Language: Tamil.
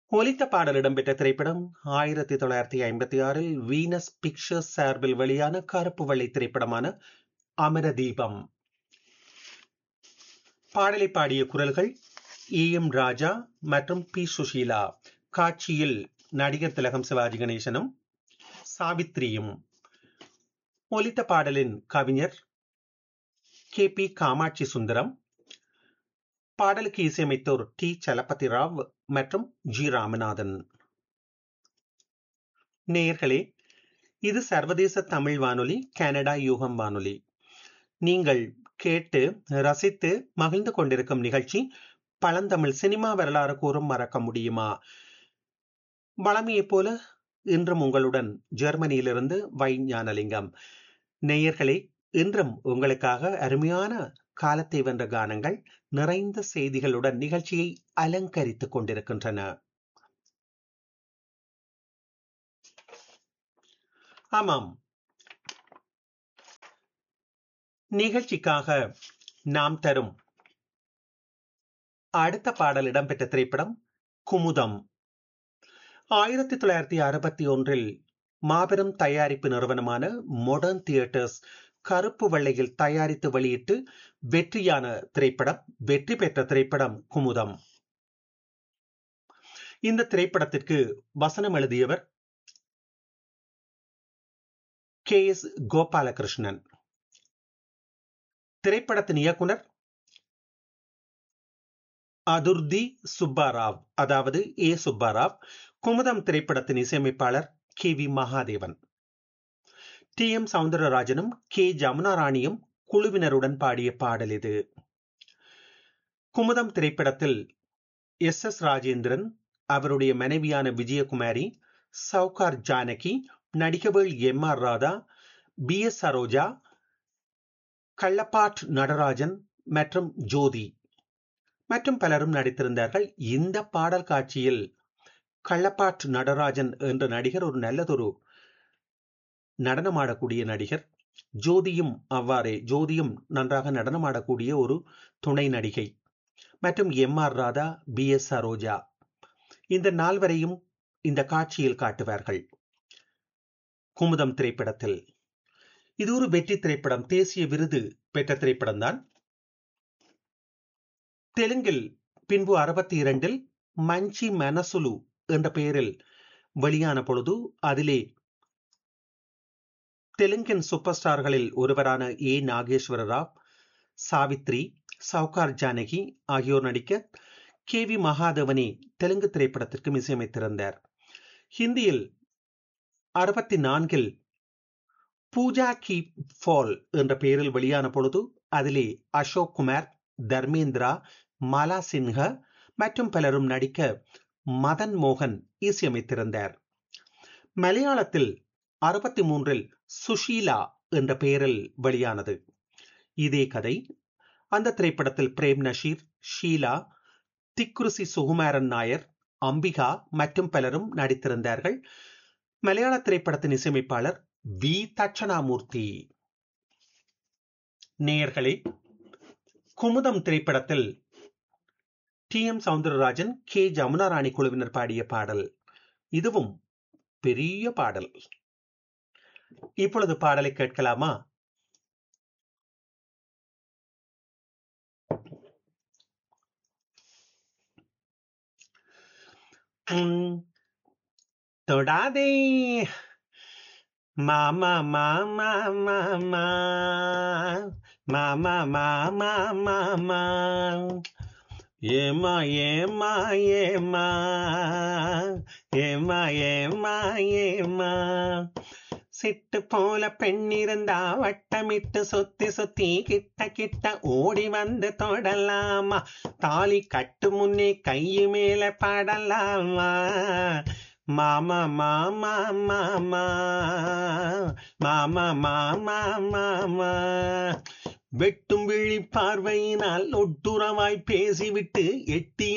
ஒலித்த பாடல் இடம்பெற்ற திரைப்படம் ஆயிரத்தி தொள்ளாயிரத்தி ஐம்பத்தி ஆறில் வீனஸ் பிக்சர்ஸ் சார்பில் வெளியான கருப்பு வெள்ளை திரைப்படமான அமரதீபம் பாடலை பாடிய குரல்கள் இ எம் ராஜா மற்றும் பி சுஷீலா காட்சியில் நடிகர் திலகம் சிவாஜி கணேசனும் சாவித்ரியும் ஒலித்த பாடலின் கவிஞர் கே பி காமாட்சி சுந்தரம் பாடலுக்கு இசையமைத்தோர் டி சலபதி ராவ் மற்றும் ஜி ராமநாதன் நேயர்களே இது சர்வதேச தமிழ் வானொலி கனடா யூகம் வானொலி நீங்கள் கேட்டு ரசித்து மகிழ்ந்து கொண்டிருக்கும் நிகழ்ச்சி பழந்தமிழ் சினிமா வரலாறு கூறும் மறக்க முடியுமா வளமையைப் போல இன்றும் உங்களுடன் ஜெர்மனியிலிருந்து வை ஞானலிங்கம் நேயர்களே இன்றும் உங்களுக்காக அருமையான காலத்தை வென்ற கானங்கள் நிறைந்த செய்திகளுடன் நிகழ்ச்சியை அலங்கரித்துக் கொண்டிருக்கின்றன ஆமாம் நிகழ்ச்சிக்காக நாம் தரும் அடுத்த பாடல் இடம்பெற்ற திரைப்படம் குமுதம் ஆயிரத்தி தொள்ளாயிரத்தி அறுபத்தி ஒன்றில் மாபெரும் தயாரிப்பு நிறுவனமான மொடர்ன் தியேட்டர்ஸ் கருப்பு வெள்ளையில் தயாரித்து வெளியிட்டு வெற்றியான திரைப்படம் வெற்றி பெற்ற திரைப்படம் குமுதம் இந்த திரைப்படத்திற்கு வசனம் எழுதியவர் கே எஸ் கோபாலகிருஷ்ணன் திரைப்படத்தின் இயக்குனர் அதுர்தி சுப்பாராவ் அதாவது ஏ சுப்பாராவ் குமுதம் திரைப்படத்தின் இசையமைப்பாளர் K V Mahadevan T M சவுந்தரராஜனும் கே ஜமுனா ராணியும் குழுவினருடன் பாடிய பாடல் இது குமுதம் திரைப்படத்தில் எஸ் எஸ் ராஜேந்திரன் அவருடைய மனைவியான Vijayakumari Sowcar Janaki Nadigavel M R Radha P S Saroja Kallapart Natarajan மற்றும் ஜோதி மற்றும் பலரும் நடித்திருந்தார்கள் இந்த பாடல் காட்சியில் கள்ளப்பாட் நடராஜன் என்ற நடிகர் ஒரு நல்லதொரு நடனமாடக்கூடிய நடிகர் ஜோதியும் அவ்வாறே ஜோதியும் நன்றாக நடனமாடக்கூடிய ஒரு துணை நடிகை மற்றும் M R Radha P S Saroja இந்த நால்வரையும் இந்த காட்சியில் காட்டுவார்கள் குமுதம் திரைப்படத்தில் இது ஒரு வெற்றி திரைப்படம் தேசிய விருது பெற்ற திரைப்படம் தான் தெலுங்கில் பின்பு அறுபத்தி இரண்டில் மஞ்சி மனசுலு என்ற பெயரில் வெளியான பொழுது அதிலே தெலுங்கின் சூப்பர் ஸ்டார்களில் ஒருவரான ஏ நாகேஸ்வர ராவ் சாவித்ரி சவுகார் ஜானகி ஆகியோர் நடிக்க கே வி மகாதேவனே தெலுங்கு திரைப்படத்திற்கு இசையமைத்திருந்தார் ஹிந்தியில் அறுபத்தி நான்கில் பூஜா கி ஃபால் என்ற பெயரில் வெளியான பொழுது அதிலே அசோக் குமார் தர்மேந்திரா மாலா சின்ஹா மற்றும் பலரும் நடிக்க மதன் மோகன் இசையமைத்திருந்தார் மலையாளத்தில் அறுபத்தி மூன்றில் சுஷீலா என்ற பெயரில் வெளியானது இதே கதை அந்த திரைப்படத்தில் பிரேம் நஷீர் ஷீலா திக்ருசி சுகுமாரன் நாயர் அம்பிகா மற்றும் பலரும் நடித்திருந்தார்கள் மலையாள திரைப்படத்தின் இசையமைப்பாளர் வி தட்சணாமூர்த்தி நேயர்களே குமுதம் திரைப்படத்தில் T M Soundararajan K Jamuna Rani குழுவினர் பாடிய பாடல் இதுவும் பெரிய பாடல் இப்பொழுது பாடலை கேட்கலாமா தொடாதே மாமா மாமா மாமா மாமா மாமா மாமா ஏமா ஏமா ஏமா ஏமா ஏமா ஏமா சிட்டு போல பெண்ணிருந்தா வட்டமிட்டு சுத்தி சுத்தி கிட்ட கிட்ட ஓடி வந்து தொடலாமா தாலி கட்டு முன்னே கையு மேல படலாமா மாமா மாமா மாமா மாமா மாமா மாமா வெட்டும் விழி பார்வையினால் ஒட்டுறவாய் பேசிவிட்டு எட்டிய